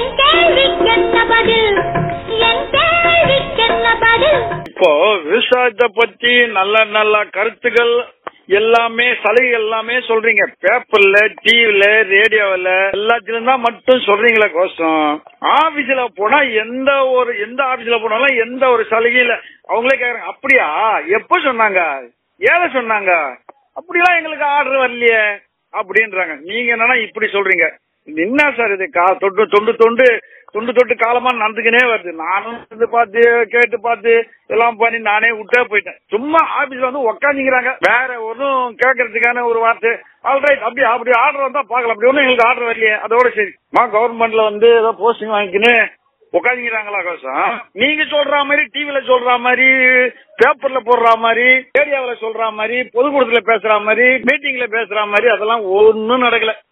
என் கேள்விக்கென்ன பதில் என் கேள்விக்கென்ன பதில் இப்போ விவசாயத்தை பத்தி நல்ல நல்ல கருத்துக்கள் எல்லாமே சலுகை எல்லாமே சொல்றீங்க பேப்பர்ல டிவில ரேடியோவில் எல்லாத்திலும் தான் மட்டும் சொல்றீங்களே கோசம் ஆபீஸ்ல போனா எந்த ஒரு எந்த ஆபீஸ்ல போனாலும் எந்த ஒரு சலுகையில அவங்களே கேக்குறாங்க அப்படியா எப்ப சொன்னாங்க ஏழை சொன்னாங்க அப்படிலாம் எங்களுக்கு ஆர்டர் வரலையே அப்படின்றாங்க நீங்க என்னன்னா இப்படி சொல்றீங்க இது என்ன சார் இது கா தொண்டு தொண்டு தொண்டு தொண்டு தொட்டு காலமா நடந்துக்கினே வருது நானும் இது பார்த்து கேட்டு பார்த்து எல்லாம் பண்ணி நானே விட்டே போயிட்டேன் சும்மா ஆபீஸ்ல வந்து உக்காந்துக்கிறாங்க வேற ஒன்றும் கேட்கறதுக்கான ஒரு வார்த்தை ஆல்ரைட் அப்படி அப்படி ஆர்டர் வந்தா பார்க்கலாம் அப்படி ஒன்றும் எங்களுக்கு ஆர்டர் வரலையே அதோட சரி மா கவர்மெண்ட்ல வந்து ஏதோ போஸ்டிங் வாங்கிக்கின்னு உட்காந்துக்கிறாங்களா கோசம் நீங்க சொல்ற மாதிரி டிவில சொல்ற மாதிரி பேப்பர்ல போடுற மாதிரி ரேடியோவில் சொல்ற மாதிரி பொதுக்கூடத்துல பேசுற மாதிரி மீட்டிங்ல பேசுற மாதிரி அதெல்லாம் ஒன்னும் நடக்கல